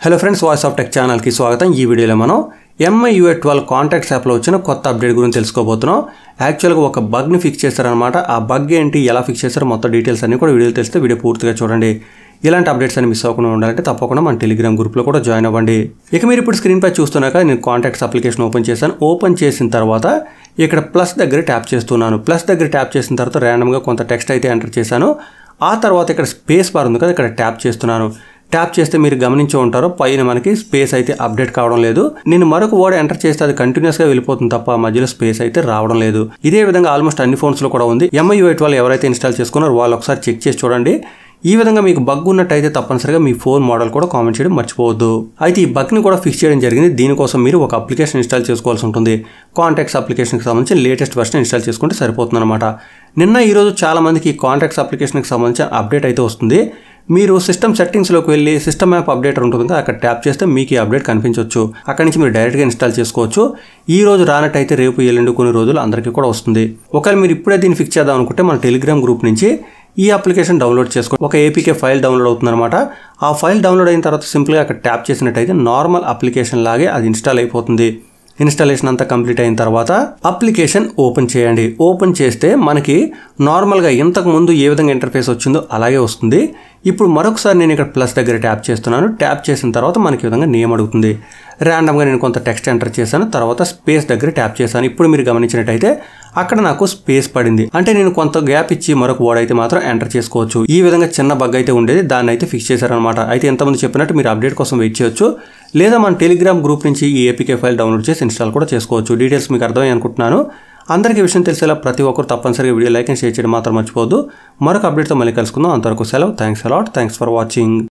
hello friends voice of tech ఛానల్కి స్వాగతం ఈ వీడియోలో మనం ఎంఐ యూఏ ట్వెల్వ్ కాంటాక్ట్స్ యాప్లో వచ్చిన కొత్త అప్డేట్ గురించి తెలుసుకోబోతున్నాం యాక్చువల్గా ఒక బగ్ని ఫిక్స్ చేస్తారనమాట ఆ బగ్ ఏంటి ఎలా ఫిక్స్ చేస్తారో మొత్తం డీటెయిల్స్ అన్ని కూడా వీడియోలో తెలిస్తే వీడియో పూర్తిగా చూడండి ఇలాంటి అప్డేట్స్ అని మిస్ అవ్వకుండా ఉండాలంటే తప్పకుండా మన టెలిగ్రామ్ గ్రూప్లో కూడా జాయిన్ అవ్వండి ఇక మీరు ఇప్పుడు స్క్రీన్ పై చూస్తున్నాక నేను కాంటాక్ట్స్ అప్లికేషన్ ఓపెన్ చేశాను ఓపెన్ చేసిన తర్వాత ఇక్కడ ప్లస్ దగ్గర ట్యాప్ చేస్తున్నాను ప్లస్ దగ్గర ట్యాప్ చేసిన తర్వాత ర్యాండమ్గా కొంత టెక్స్ట్ అయితే ఎంటర్ చేశాను ఆ తర్వాత ఇక్కడ స్పేస్ బార్ ఉంది కదా ఇక్కడ ట్యాప్ చేస్తున్నాను ట్యాప్ చేస్తే మీరు గమనించి ఉంటారో పైన మనకి స్పేస్ అయితే అప్డేట్ కావడం లేదు నేను మరొక వర్డ్ ఎంటర్ చేస్తే అది కంటిన్యూస్గా వెళ్ళిపోతుంది తప్ప మధ్యలో స్పేస్ అయితే రావడం లేదు ఇదే విధంగా ఆల్మోస్ట్ అన్ని ఫోన్స్లో కూడా ఉంది ఎంఐ ఎయిట్ వాళ్ళు ఎవరైతే ఇన్స్టాల్ చేసుకున్నారో వాళ్ళు ఒకసారి చెక్ చేసి చూడండి ఈ విధంగా మీకు బగ్ ఉన్నట్టయితే తప్పనిసరిగా మీ ఫోన్ మోడల్ కూడా కామెంట్ చేయడం మర్చిపోవద్దు అయితే ఈ బగ్ని కూడా ఫిక్స్ చేయడం జరిగింది దీనికోసం మీరు ఒక అప్లికేషన్ ఇన్స్టాల్ చేసుకోవాల్సి ఉంటుంది కాంటాక్ట్స్ అప్లికేషన్కి సంబంధించి లేటెస్ట్ వర్షన్ ఇన్స్టాల్ చేసుకుంటే సరిపోతుంది అనమాట నిన్న ఈరోజు చాలా మందికి ఈ కాంటాక్ట్స్ అప్లికేషన్కి సంబంధించిన అప్డేట్ అయితే వస్తుంది మీరు సిస్టమ్ సెట్టింగ్స్లోకి వెళ్ళి సిస్టమ్ యాప్ అప్డేటర్ ఉంటుంది కదా అక్కడ ట్యాప్ చేస్తే మీకు ఈ అప్డేట్ కనిపించవచ్చు అక్కడి నుంచి మీరు డైరెక్ట్గా ఇన్స్టాల్ చేసుకోవచ్చు ఈ రోజు రానట్టయితే రేపు ఎల్లుండి కొన్ని రోజులు అందరికీ కూడా వస్తుంది ఒకవేళ మీరు ఇప్పుడే దీన్ని ఫిక్స్ చేద్దాం అనుకుంటే మన టెలిగ్రామ్ గ్రూప్ నుంచి ఈ అప్లికేషన్ డౌన్లోడ్ చేసుకో ఒక ఏపీకే ఫైల్ డౌన్లోడ్ అవుతుందన్నమాట ఆ ఫైల్ డౌన్లోడ్ అయిన తర్వాత సింపుల్గా అక్కడ ట్యాప్ చేసినట్టయితే నార్మల్ అప్లికేషన్ లాగే అది ఇన్స్టాల్ అయిపోతుంది ఇన్స్టాలేషన్ అంతా కంప్లీట్ అయిన తర్వాత అప్లికేషన్ ఓపెన్ చేయండి ఓపెన్ చేస్తే మనకి నార్మల్గా ఇంతకు ముందు ఏ విధంగా ఇంటర్ఫేస్ వచ్చిందో అలాగే వస్తుంది ఇప్పుడు మరొకసారి నేను ఇక్కడ ప్లస్ దగ్గర ట్యాప్ చేస్తున్నాను ట్యాప్ చేసిన తర్వాత మనకి ఈ విధంగా నేమ్ అడుగుతుంది ర్యాండమ్గా నేను కొంత టెక్స్ట్ ఎంటర్ చేశాను తర్వాత స్పేస్ దగ్గర ట్యాప్ చేశాను ఇప్పుడు మీరు గమనించినట్టయితే అక్కడ నాకు స్పేస్ పడింది అంటే నేను కొంత గ్యాప్ ఇచ్చి మరొక వర్డ్ అయితే మాత్రం ఎంటర్ చేసుకోవచ్చు ఈ విధంగా చిన్న బగ్ అయితే ఉండేది దాన్ని అయితే ఫిక్స్ చేశారనమాట అయితే ఎంతమంది చెప్పినట్టు మీరు అప్డేట్ కోసం వెయిట్ చేయొచ్చు లేదా మన టెలిగ్రామ్ గ్రూప్ నుంచి ఈ ఏపీకే ఫైల్ డౌన్లోడ్ చేసి ఇన్స్టాల్ కూడా చేసుకోవచ్చు డీటెయిల్స్ మీకు అర్థమై అనుకుంటున్నాను అందరికీ విషయం తెలిసేలా ప్రతి ఒక్కరు తప్పనిసరిగా వీడియో లైక్ అండ్ షేర్ చేయడం మాత్రం మర్చిపోవద్దు మరొక అప్డేట్తో మళ్ళీ కలుసుకుందాం అంతవరకు సెలవు thanks a lot thanks for watching